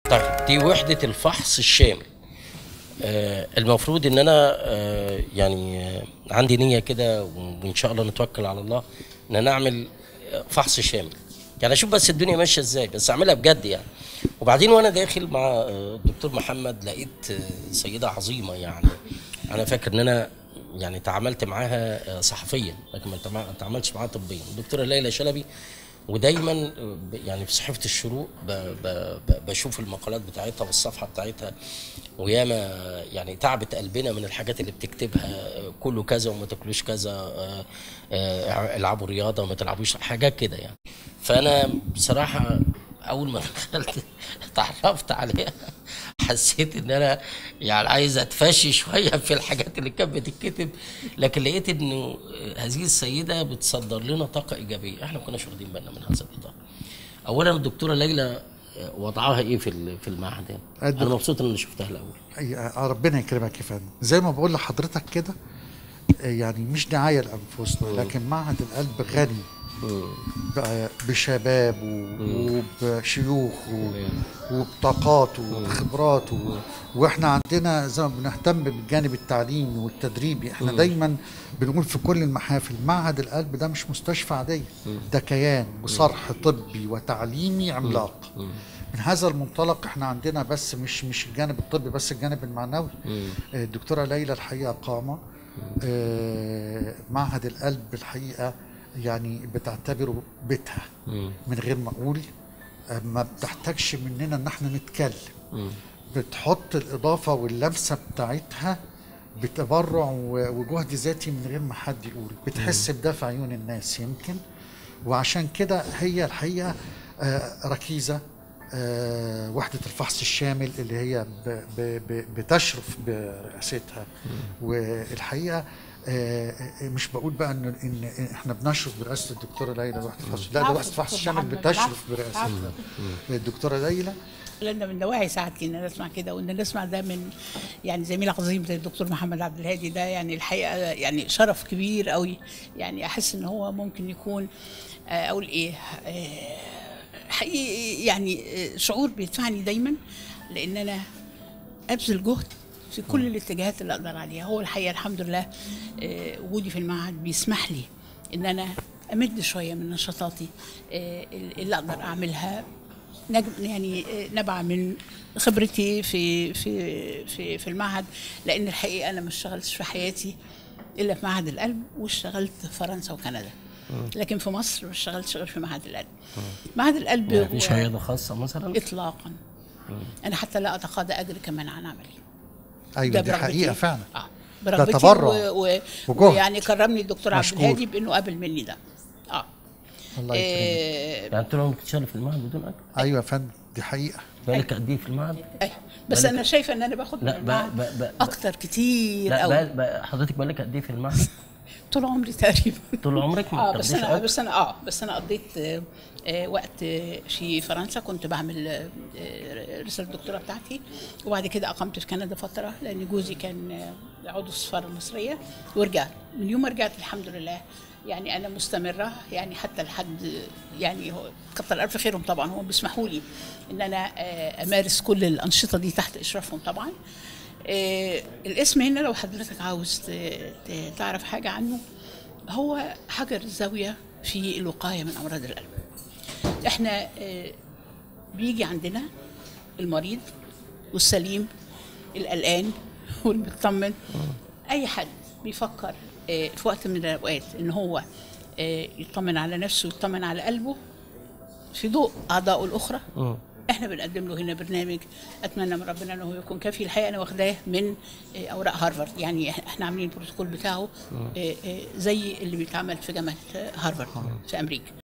طيب دي وحدة الفحص الشامل آه المفروض ان انا آه يعني آه عندي نية كده وان شاء الله نتوكل على الله ان انا اعمل آه، فحص شامل يعني اشوف بس الدنيا ماشية ازاي بس اعملها بجد يعني وبعدين وانا داخل مع آه، الدكتور محمد لقيت آه، سيدة عظيمة يعني انا فاكر ان انا يعني تعاملت معاها آه، صحفيا لكن ما تع- تعاملتش معاها طبيا الدكتوره ليلى شلبي ودايما ب- يعني في صحيفه الشروق ب ب ب بشوف المقالات بتاعتها والصفحه بتاعتها وياما يعني تعبت قلبنا من الحاجات اللي بتكتبها آه، كله كذا وما تاكلوش كذا آه، آه، العبوا رياضه وما تلعبوش حاجات كده يعني فانا بصراحه اول ما دخلت اتعرفت عليها حسيت ان انا يعني عايز اتفشي شويه في الحاجات اللي كانت بتتكتب لكن لقيت انه هذه السيده بتصدر لنا طاقه ايجابيه احنا ما كناش واخدين بالنا من هذا الاطار اولا الدكتوره ليلى وضعها ايه في ال- في المعهد يعني؟ الدك- انا مبسوط ان شفتها الاول أي- آه، ربنا يكرمك يا فندم زي ما بقول لحضرتك كده آه، يعني مش دعايه لانفسنا لكن معهد القلب غني ب- بشباب و- وبشيوخ و- وبطاقات وبخبرات و- واحنا عندنا زي ما بنهتم بالجانب التعليمي والتدريبي احنا دايما بنقول في كل المحافل معهد القلب ده مش مستشفى عاديه ده كيان وصرح طبي وتعليمي عملاق من هذا المنطلق احنا عندنا بس مش مش الجانب الطبي بس الجانب المعنوي آه، الدكتوره ليلى الحقيقه قامه آه، معهد القلب الحقيقه يعني بتعتبره بيتها من غير ما اقول آه، ما بتحتاجش مننا ان احنا نتكلم بتحط الاضافه واللمسه بتاعتها بتبرع و- وجهد ذاتي من غير ما حد يقول بتحس بده في عيون الناس يمكن وعشان كده هي الحقيقه آه، ركيزه آه، وحده الفحص الشامل اللي هي ب- ب- ب- بتشرف برئاستها والحقيقه آه، آه، مش بقول بقى ان ان احنا بنشرف برئاسه الدكتوره ليلى وحده الفحص لا ده عفوا، وحده الفحص دكتور الشامل محمد، بتشرف عفوا، برئاستها عفوا. الدكتوره ليلى لان من دواعي سعادتي ان انا اسمع كده وان انا اسمع ده من يعني زميل عظيم زي الدكتور محمد عبد الهادي ده يعني الحقيقه يعني شرف كبير قوي يعني احس ان هو ممكن يكون آه، اقول ايه آه، حقيقي يعني آه، شعور بيدفعني دايما لان انا ابذل جهد في كل الاتجاهات اللي اقدر عليها هو الحقيقه الحمد لله آه، وجودي في المعهد بيسمح لي ان انا امد شويه من نشاطاتي آه، اللي اقدر اعملها نج- يعني آه، نبع من خبرتي في في في في المعهد لان الحقيقه انا ما اشتغلتش في حياتي الا في معهد القلب واشتغلت في فرنسا وكندا لكن في مصر ما اشتغلتش غير في معهد القلب معهد القلب ما فيش هو- عياده خاصه مثلا اطلاقا انا حتى لا اتقاضى اجر كمان عن عملي ايوه ده دي برغبتي. حقيقه فعلا اه برغبتي تبرع و... و... وجهد. ويعني كرمني الدكتور عبد مشكور. الهادي بانه قبل مني ده اه الله يكرمك آه، يعني طول عمرك بتشتغل في المعهد بدون اجر ايوه يا فندم دي حقيقه بالك قد ايه في المعهد؟ أيوة. بس بالك- انا شايفه ان انا باخد لا، من ب- المعهد ب- ب- اكتر كتير لا قوي بقى- بقى حضرتك بالك قد ايه في المعهد؟ طول عمري تقريبا طول عمرك ما اه بس بتاخديش انا أجر؟ بس انا اه بس انا قضيت آه آه وقت آه في فرنسا كنت بعمل آه آه، رساله الدكتوراه بتاعتي وبعد كده اقمت في كندا فتره لان جوزي كان آه عضو السفاره المصريه ورجعت من يوم ما رجعت الحمد لله يعني انا مستمره يعني حتى لحد يعني هو كتر الف خيرهم طبعا هم بيسمحوا لي ان انا آه امارس كل الانشطه دي تحت اشرافهم طبعا آه الاسم هنا لو حضرتك عاوز ت- ت- تعرف حاجه عنه هو حجر الزاويه في الوقايه من امراض القلب احنا آه، بيجي عندنا المريض والسليم القلقان والمطمن اي حد بيفكر آه، في وقت من الاوقات ان هو آه، يطمن على نفسه ويطمن على قلبه في ضوء اعضائه الاخرى احنا بنقدم له هنا برنامج اتمنى من ربنا انه يكون كافي الحقيقه انا واخداه من آه، اوراق هارفارد يعني احنا عاملين البروتوكول بتاعه آه، آه، زي اللي بيتعمل في جامعه آه، هارفارد في امريكا